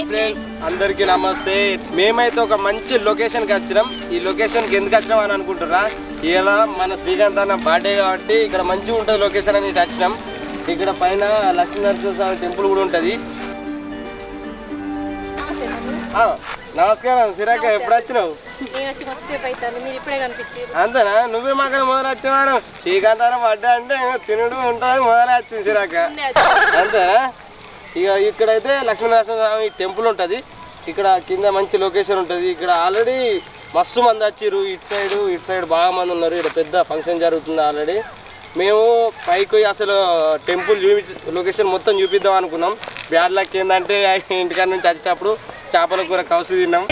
Friends అందరికీ నమస్తే మేమైతే ఒక మంచి లొకేషన్ కి వచ్చినాం ఈ లొకేషన్ కి ఎందుకు వచ్చినాం అని అనుకుంటున్నా ఇలా మన శ్రీకాంత్ అన్న బర్త్డే కాబట్టి ఇక్కడ మంచిగా ఉంటుంది లొకేషన్ అని ఇటు వచ్చినాం ఇక్కడ పైన లక్ష్మీనరసింహ స్వామి టెంపుల్ కూడా ఉంటుంది ఆ, నమస్కారం సిరాక ఎప్పుడు వచ్చినావు నేను వచ్చి మస్తు సేపు అవుతుంది మీరు ఇప్పుడే కనిపించారు అంతేనా నువ్వే మాకు మొదలు వచ్చేవారు శ్రీకాంత్ అన్న బర్త్డే అంటే తినుడు ఉంటుంది మొదలు వచ్చింది సిరాక అంతేనా ఇక ఇక్కడైతే లక్ష్మీనరసింహ స్వామి టెంపుల్ ఉంటుంది ఇక్కడ కింద మంచి లొకేషన్ ఉంటుంది ఇక్కడ ఆల్రెడీ మస్తు మంది వచ్చిర్రు ఇటు సైడ్ ఇటు సైడ్ బాగా మంది ఉన్నారు ఇక్కడ పెద్ద ఫంక్షన్ జరుగుతుంది ఆల్రెడీ మేము పైకి పోయి అసలు టెంపుల్ చూపించి లొకేషన్ మొత్తం చూపిద్దాం అనుకున్నాం బ్యాడ్ లక్ ఏంటంటే ఇంటికాడ నుంచి వచ్చేటప్పుడు చేపల కూర కౌసు తిన్నాం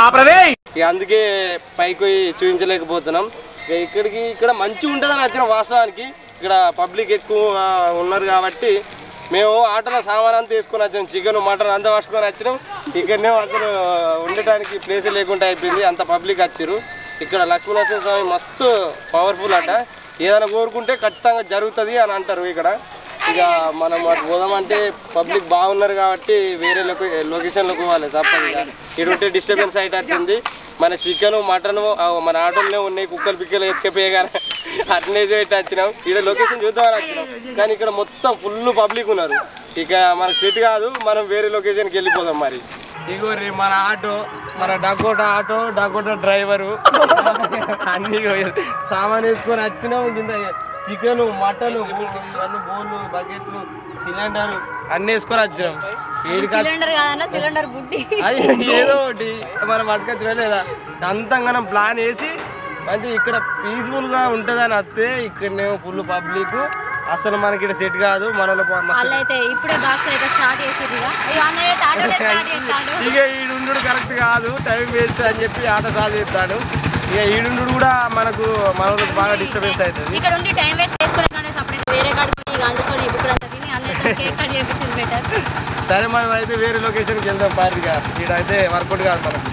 ఇక అందుకే పైకి పోయి చూపించలేకపోతున్నాం ఇక ఇక్కడికి ఇక్కడ మంచిగా ఉంటుందని వచ్చిన వాస్తవానికి ఇక్కడ పబ్లిక్ ఎక్కువ ఉన్నారు కాబట్టి మేము ఆటోలో సామాన్ అంతా తీసుకొని వచ్చాం చికెన్ మటన్ అంతా పట్టుకొని వచ్చినాం ఇక్కడనే అసలు ఉండటానికి ప్లేస్ లేకుండా అయిపోయింది అంత పబ్లిక్ వచ్చారు ఇక్కడ లక్ష్మీనరసింహ స్వామి మస్తు పవర్ఫుల్ అట ఏదైనా కోరుకుంటే ఖచ్చితంగా జరుగుతుంది అని అంటారు ఇక్కడ ఇక మనం అటు పోదామంటే పబ్లిక్ బాగున్నారు కాబట్టి వేరే లొకే లొకేషన్లోకి పోవాలి తప్పదు ఇక ఇటు ఉంటే డిస్టర్బెన్స్ అయ్యేటట్టుంది మన చికెన్ మటన్ మన ఆటోలోనే ఉన్నాయి కుక్కలు పిక్కలు ఎత్తుకపోయే కానీ అట్నే పెట్టి వచ్చినాం ఇక్కడ లొకేషన్ చూద్దామని వచ్చినాం కానీ ఇక్కడ మొత్తం ఫుల్ పబ్లిక్ ఉన్నారు ఇక మన సెట్ కాదు మనం వేరే లొకేషన్కి వెళ్ళిపోదాం మరి ఇగో రే మన ఆటో మన డకోటా ఆటో డకోటా డ్రైవరు అన్ని సామాన్ వేసుకొని వచ్చినాం కింద చికెన్ మటన్ ఇవన్నీ బోన్లు బకెట్లు సిలిండర్ అన్ని వేసుకొని వచ్చినాం ఏడికి సిలిండర్ కాదన్న సిలిండర్ బుడ్డి అది ఏదో ఒకటి మనం పట్టుకొచ్చినా లేదా అంతంగా ప్లాన్ వేసి అంటే ఇక్కడ పీస్ఫుల్గా ఉంటుందని వస్తే ఇక్కడనేమో ఫుల్ పబ్లిక్ అసలు మనకి ఇక్కడ సెట్ కాదు మనలో మస్తు వాళ్ళైతే ఇప్పుడే బాక్స్ అయితే స్టార్ట్ చేసేది ఇక ఇక అన్నయ్య ఆటో స్టార్ట్ చేస్తాడు ఇక ఈడుండు కరెక్ట్ కాదు టైం వేస్ట్ అని చెప్పి ఆట సాల్వ్ చేస్తాడు ఇక ఈడుండు కూడా మనకు మనకు బాగా డిస్టర్బెన్స్ అవుతుంది ఇక్కడ ఉండి టైం వేస్ట్ చేసుకునే కానీ అప్పుడే వేరే కాడికి ఇక అందుకొని ఇప్పుడు అంతా తిని అన్నయ్య కేక్ కట్ చేయించింది బెటర్ సరే మనం అయితే వేరే లొకేషన్కి వెళ్దాం పార్టీగా ఈడైతే వర్కౌట్ కాదు మనకి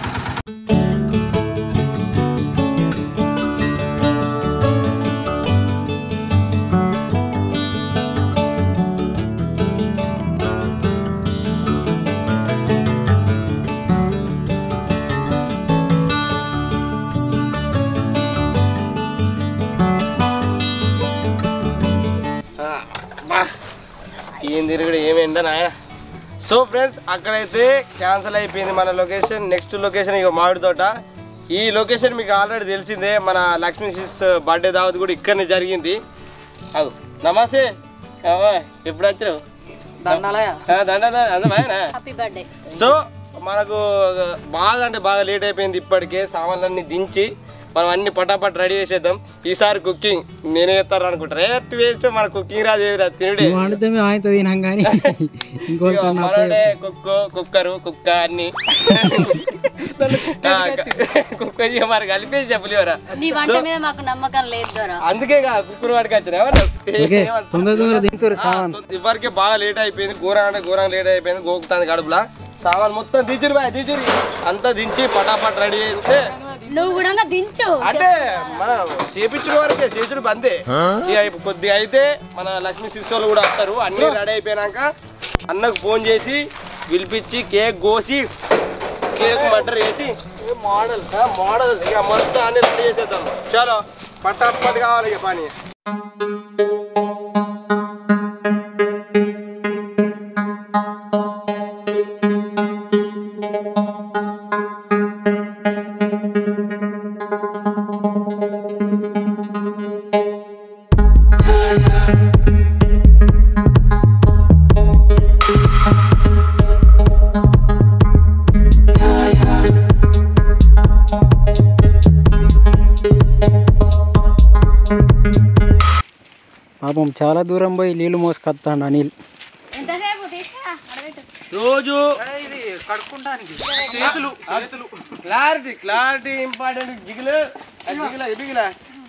ఆ, బా. ఏం తిరుగుడు ఏమి ఎండ నాయన సో ఫ్రెండ్స్ అక్కడైతే క్యాన్సిల్ అయిపోయింది మన లొకేషన్ నెక్స్ట్ లొకేషన్ ఇక మామిడి తోట ఈ లొకేషన్ మీకు ఆల్రెడీ తెలిసిందే మన లక్ష్మీ సిస్ బర్త్డే దావత్ కూడా ఇక్కడనే జరిగింది అవు నమస్తే అవా, ఎప్పుడు వచ్చావు ఆ, దండ దండ అందమాయనా హ్యాపీ బర్త్డే సో మనకు బాగా అంటే బాగా లేట్ అయిపోయింది ఇప్పటికే సామాన్లన్నీ దించి మనం అన్ని పటాపట్ రెడీ చేసేద్దాం ఈసారి కుకింగ్ నేనే చేస్తారు అనుకుంటారు రేట్ వేస్తే మన కుకింగ్ రాదు ఏది రాదు తినుడే వండితే మేము ఆయనతో తినాం కానీ ఇంకోటి ఇగో మనోడే కుక్కు కుక్కరు కుక్క అన్ని ఆ, కుక్క ఇక మరి కలిపేసి చెప్పలేవరా నీ వంట మీద మాకు నమ్మకం లేదు దొరా అందుకే కుక్కరు వాడికి వచ్చిన ఓకే తొందర తొందర దించురు సామాన్ ఇవరికి బాగా లేట్ అయిపోయింది ఘోరం అంటే ఘోరం లేట్ అయిపోయింది గోకుతాంది కడుపులా సామాన్ మొత్తం దించురు బాయ్ దించురు అంతా దించి పటాపట్ రెడీ చేస్తే నువ్వు కూడా దించు అంటే మన చేపించిన వరకే చేసుడు బందే ఇక ఇప్పుడు కొద్దిగా అయితే మన లక్ష్మీ శిశువులు కూడా వస్తారు అన్ని రెడీ అయిపోయినాక అన్నకు ఫోన్ చేసి పిలిపించి కేక్ కోసి కేక్ మటర్ వేసి మోడల్ మోడల్ ఇక మొత్తం అన్ని రెడీ చేసేద్దాం చలో పట్టాపట్ కావాలి ఇక పని పాపం చాలా దూరం పోయి నీళ్ళు మోసుకొస్తాడు అనిల్ ఎంతసేపు తీసుకురా రోజు చేతులు చేతులు క్లారిటీ క్లారిటీ ఇంపార్టెంట్ జిగిలు జిగిల ఎదిగిల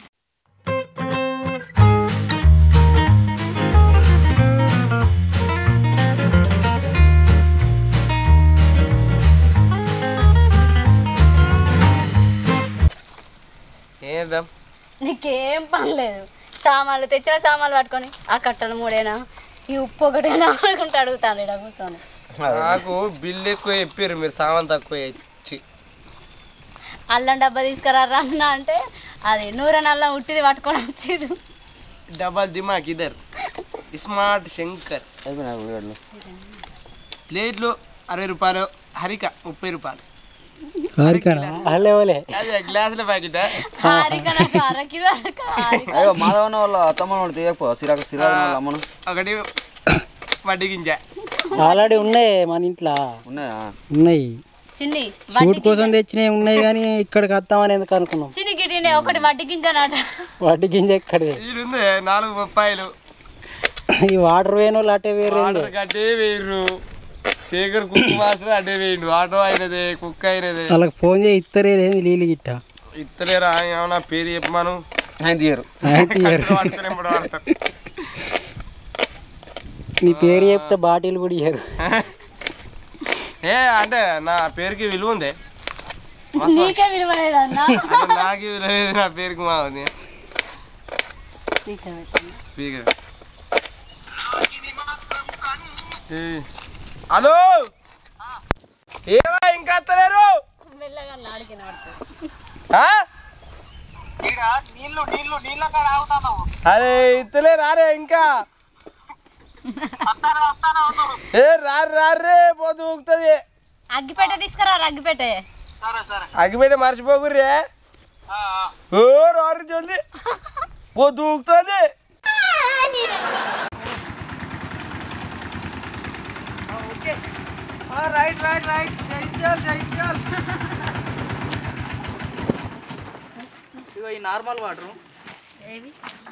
ఏద్దాం నీకేం పని లేదు సామాన్లు తెచ్చిన సామాన్లు పట్టుకొని ఆ కట్టలు మూడేనా ఈ ఉప్పు ఒకటేనా అనుకుంటూ అడుగుతాను ఇక్కడ కూర్చొని నాకు బిల్లు ఎక్కువ చెప్పారు మీరు సామాన్ తక్కువ ఇచ్చి అల్లం డబ్బా తీసుకురారా అన్న అంటే అది నూరని అల్లం ఉట్టిది పట్టుకొని వచ్చిర్రు డబల్ దిమాక్ ఇద్దరు స్మార్ట్ శంకర్ ప్లేట్లు అరవై రూపాయలు హరిక ముప్పై రూపాయలు హారికనా అలేవలే అదే గ్లాసుల ప్యాకెట్ హారిక నాకు అరకిది అరక హారిక అయ్యో మాధవన వాళ్ళ అత్తమ్మ వాళ్ళు తీయకపో సిరాక సిరాక వాళ్ళ అమ్మను ఒకటి వడ్డీ గింజ ఆల్రెడీ ఉన్నాయి మన ఇంట్లో ఉన్నాయా ఉన్నాయి చిన్ని షూట్ కోసం తెచ్చినవి ఉన్నాయి కానీ ఇక్కడికి వస్తామని ఎందుకు అనుకున్నాం చిన్ని గిటినే ఒకటి వడ్డీ గింజనట వాటి గింజ ఎక్కడిది ఈడుంది నాలుగు ముప్పాయిలు ఈ వాటర్ వేను వాళ్ళు అటే వేరే ఆర్డర్ కట్టే వేయరు శేఖర్ కుక్ మాస్టర్ అడ్డే వేయండు ఆటో అయినదే కుక్ అయినదే వాళ్ళకి ఫోన్ చేసి ఇత్తరేది ఏంది నీళ్ళు గిట్ట ఇత్తలేరా ఏమన్నా పేరు చెప్పమాను ఆయన తీయరు అయితే ఇయ్యరు. వాడతారు ఎప్పుడు వాడతారు నీ పేరు చెప్తే బాటిల్ కూడా ఇయ్యరు ఏ అంటే నా పేరుకి విలువ ఉంది నీకే విలువలేదన్న అంటే నాకు విలువ లేదు నా పేరుకి మా ఉంది స్పీకర్ ఏ, హలో ఏమా ఇంకా వస్తలేరు మెల్లగా నాడికి నాడుతుంది ఆ? అరే ఇత్తలేరు రారే ఇంకా ఏ రారు రారే పోతూ ఊగుతుంది అగ్గిపేట తీసుకురా అగ్గిపేట అగ్గిపెట్టి మర్చిపోకుర్రే ఓ రారు జల్ది పో దూకుతుంది రైట్ రైట్ రైట్ జైత్యాల్ జైత్యాల్ ఇగో ఈ నార్మల్ వాటర్ ఏవి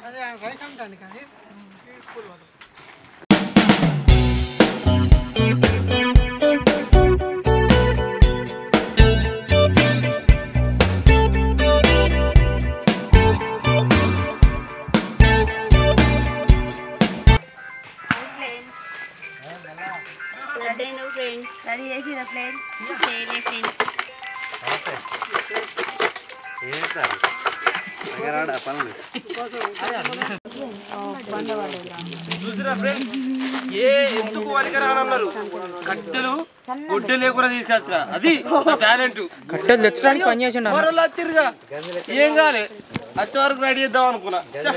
ఫ్రెండ్స్ రెడీ చేసిన ఫ్రెండ్స్ చేయలే ఫ్రెండ్స్ చూసిరా ఫ్రెండ్స్ ఏ ఎందుకు వనికరానన్నారు కట్టెలు గొడ్డె లేకుండా తీసుకొచ్చిన అది టాలెంట్ కట్టెలు తెచ్చడానికి పని చేసిండు మరోళ్ళు వచ్చిర్రుగా ఏం కాలే వచ్చే వరకు రెడీ చేద్దాం అనుకున్నా చ్చ.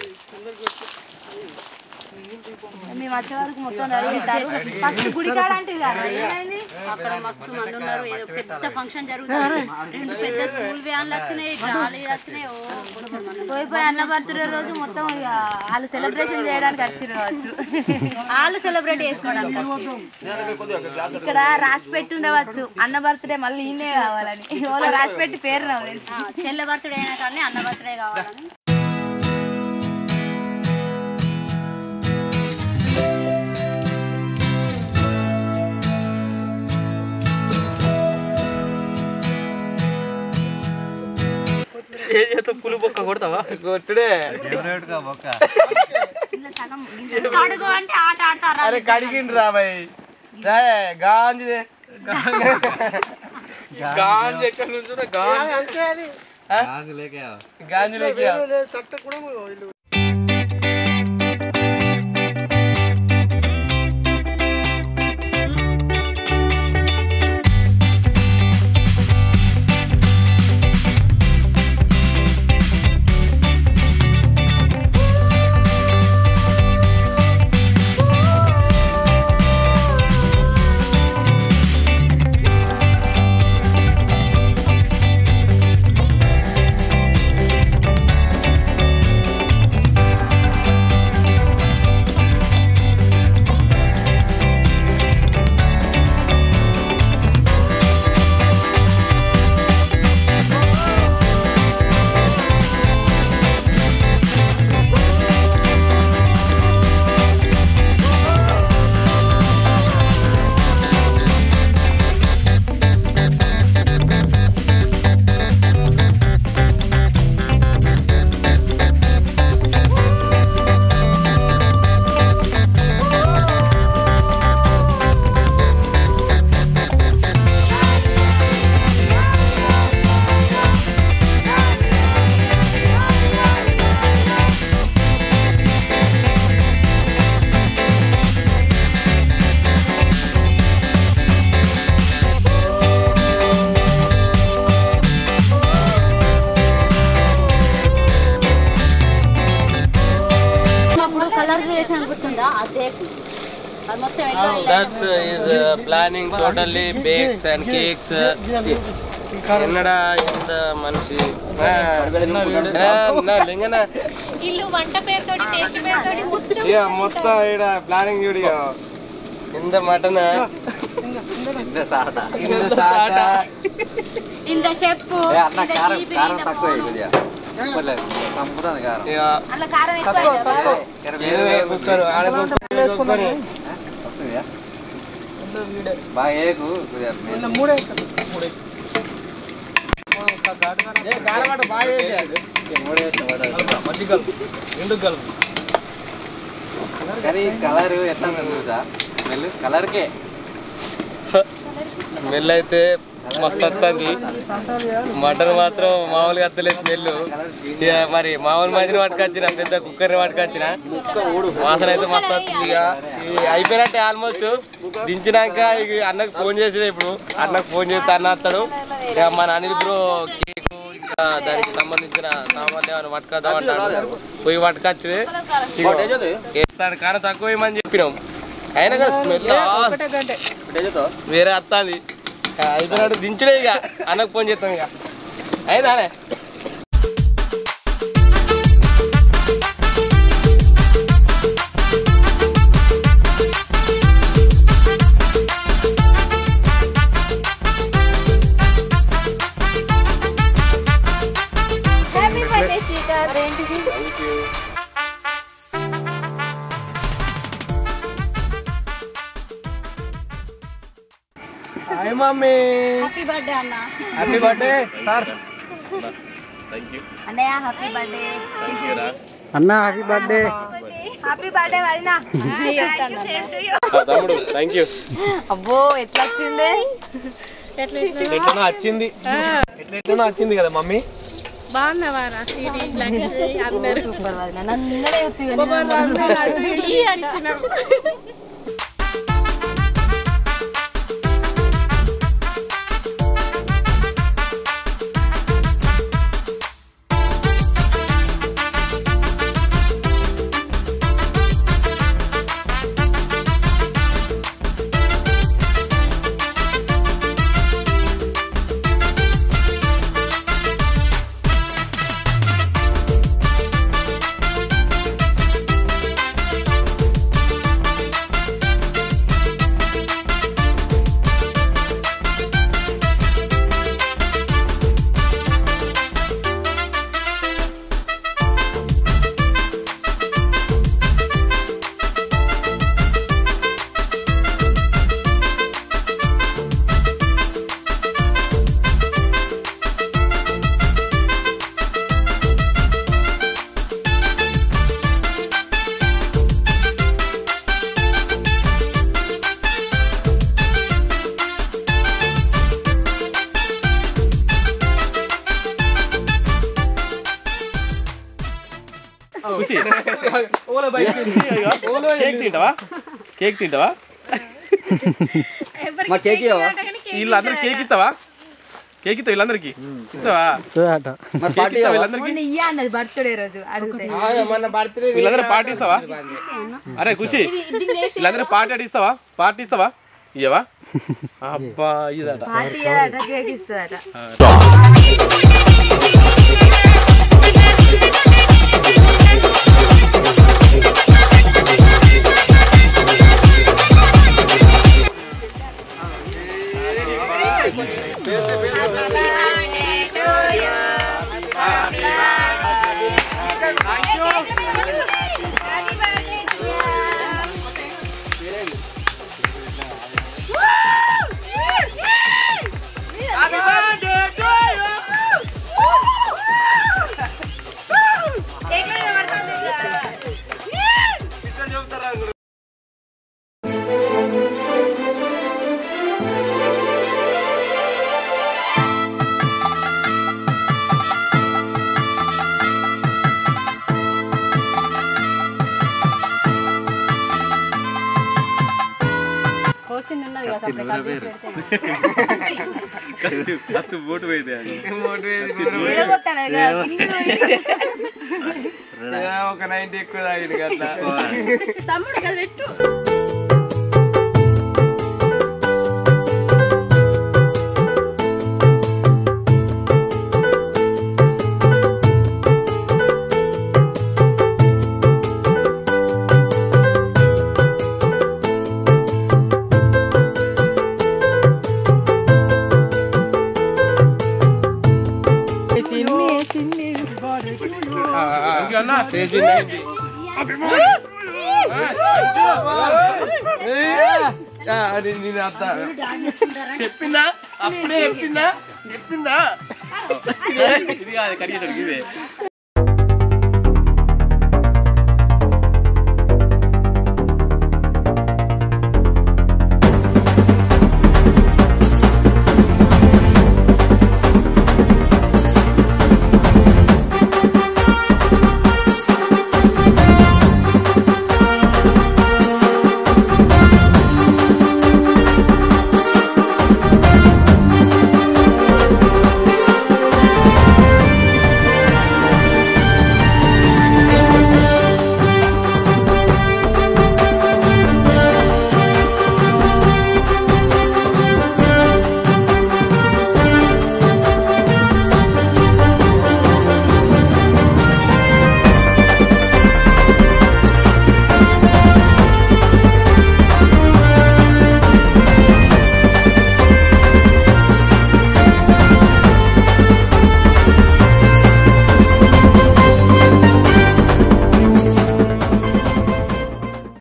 మేము వచ్చే వరకు మొత్తం రెడీ చేస్తారు ఫస్ట్ గుడి కాడ అంటే ఇక ఏమైంది అక్కడ మస్తు మంది ఉన్నారు ఏదో పెద్ద ఫంక్షన్ జరుగుతుంది రెండు పెద్ద స్కూల్ వ్యాన్లు వచ్చినాయి ట్రాలీ వచ్చినాయి ఓ కొంచెం మంది. పోయి పోయి అన్న బర్త్డే రోజు మొత్తం ఇక వాళ్ళు సెలబ్రేషన్ చేయడానికి వచ్చిరు కావచ్చు వాళ్ళు సెలబ్రేట్ చేసుకోవడానికి ఇక్కడ రాసి పెట్టి ఉండవచ్చు అన్న బర్త్డే మళ్ళీ ఈయనే కావాలని వాళ్ళు రాసి పెట్టి పేరు నాకు తెలుసు ఆ, చెల్లె బర్త్డే అయినా కానీ అన్న బర్త్డే కావాలని కొట్టుడే ఇందులో సగం కడుగు అంటే ఆట ఆడతారా అరే కడిగిండు రా భయ్ సరే గాంజిదే గాంజి ఎక్కడ నుంచి గాంజి లేక that's is planning totally bakes and cakes ఎన్నడా ఎంత మనిషి ఆ, ఆ, నా లింగన ఇల్లు వంట పేరుతోటి టేస్ట్ పేరుతోటి మొత్తం ఇక మొత్తం ఈడ ప్లానింగ్ చూడు ఇక. ఇంత మటన్ ఇంత సాట ఇంత సాట ఇంత చెప్పు ఏ అన్న కారం కారం తక్కువ కొద్దిగా పర్లేదు చంపుతుంది కారం ఇక అట్లా కారం ఎక్కువ కారం ఏదో కుక్కరు ఆడ కుక్కరు ఈడ కుక్కరు. వస్తుందా? బాగా ఏకు కొద్దిగా ఏ కారమాట బాగా వేసేయాలి. కానీ కలర్ ఎట్లా ఉంది తెలుసా స్మెల్ కలర్కే స్మెల్ అయితే మస్తు వస్తుంది మటన్ మాత్రం మామూలుగా వస్తలేదు స్మెల్ ఇక మరి మామూలు మధ్యన పట్టుకొచ్చిన పెద్ద కుక్కర్ని పట్టుకొచ్చిన వాసన అయితే మస్తు వస్తుంది ఇక ఇది అయిపోయినట్టే ఆల్మోస్ట్ దించినాక ఇక అన్నకు ఫోన్ చేసిన ఇప్పుడు అన్నకు ఫోన్ చేస్తే అన్న వస్తాడు ఇక మన అనిల్ బ్రో కేక్ ఇంకా దానికి సంబంధించిన సామాన్లు ఏమైనా పట్టుకొద్దామంటాడు పోయి పట్టుకొచ్చి వేస్తాడు కారం తక్కువ వేయమని చెప్పినాం అయినా కానీ స్మెల్ వేరే వస్తుంది అయిపోయినాడు దించుడే ఇక అన్నకు ఫోన్ చేస్తాం ఇక అయినానే happy birthday Srikanth hi mummy happy birthday అన్న హ్యాపీ బర్త్డే సార్ అన్నయ్య హ్యాపీ బర్త్డే అన్న హ్యాపీ బర్త్డే హ్యాపీ బర్త్డే వదినా తమ్ముడు థ్యాంక్ యూ అబ్బో ఎట్లా వచ్చింది ఎట్లా వచ్చింది ఎట్లా ఎట్లా వచ్చింది కదా మమ్మీ బాగున్నావారా ఇది అందరూ సూపర్ వదినా నన్నడే అడిచినాం ఖుషి కేక్ తింటావా కేక్ తింటావా మా కేక్ ఇవ్వవా వీళ్ళందరూ కేక్ ఇస్తావా కేక్ ఇస్తావు వీళ్ళందరికీ ఇస్తావా అట మరి కేక్ పార్టీ ఇస్తావా ఇవ్వవా? వీళ్ళందరికీ మొన్న ఇయ్య అన్నది బర్త్డే రోజు అడిగితే మన బర్త్డే వీళ్ళందరూ పార్టీ ఇస్తావా అరే ఖుషి వీళ్ళందరూ పార్టీ అడిగి ఇస్తావా పార్టీ ఇస్తావా ఇయ్యవా అబ్బా ఇదట పార్టీ అట కేక్ ఇస్తుందట కోసింది ఉన్నది కదా అప్పుడు కట్ చేసి పెడితే. కత్తి బోటు పోయింది విడగొట్టాను కదా, కింద ఒక నైన్టీ ఎక్కువ తాగిండు అట్లా తమ్ముడు కదా పెట్టు చేసింది ఏంటి? ఆ, అది నేను అత్త చెప్పిందా అప్పుడే చెప్పిందా చెప్పిందా ఇది కాదు కడిగేటోడు ఇదే